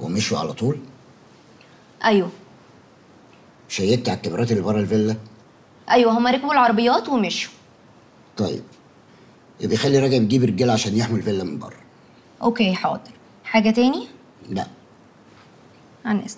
ومشوا على طول ايوه شيدت على الكاميرات اللي بره الفيلا ايوه هما ركبوا العربيات ومشوا طيب يبقى خلي رجب يجيب رجاله عشان يحموا الفيلا من بره اوكي حاضر حاجه تاني لا عن اذنك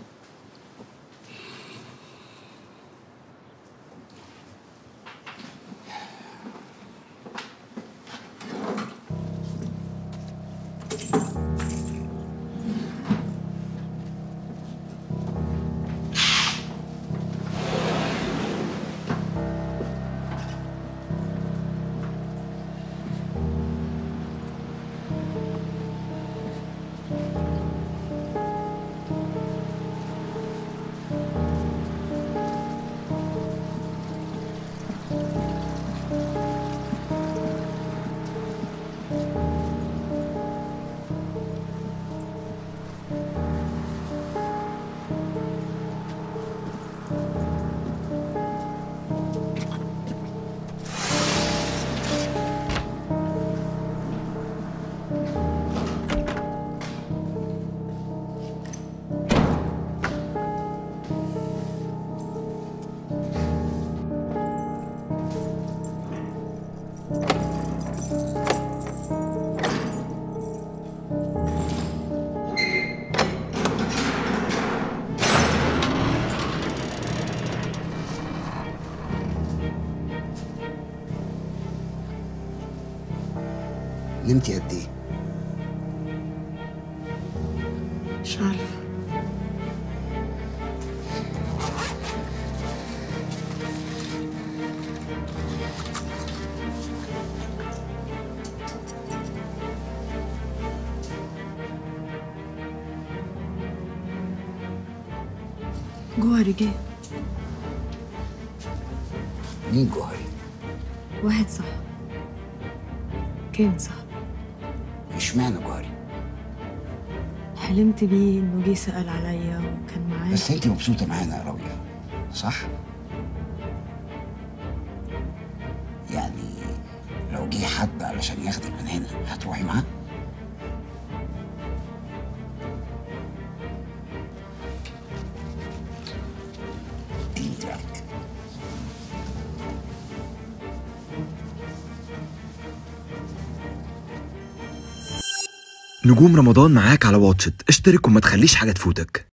نمتي قد ايه مش عارفة جوهري جه مين جوهري واحد صح كان صح اشمعنى جوهري حلمت بيه انه جه سأل عليا وكان معايا بس انت مبسوطه معانا يا راويه صح يعني لو جه حد علشان ياخدك من هنا هتروحي معاه اديني دراعك نجوم رمضان معاك على واتشت اشترك وما تخليش حاجة تفوتك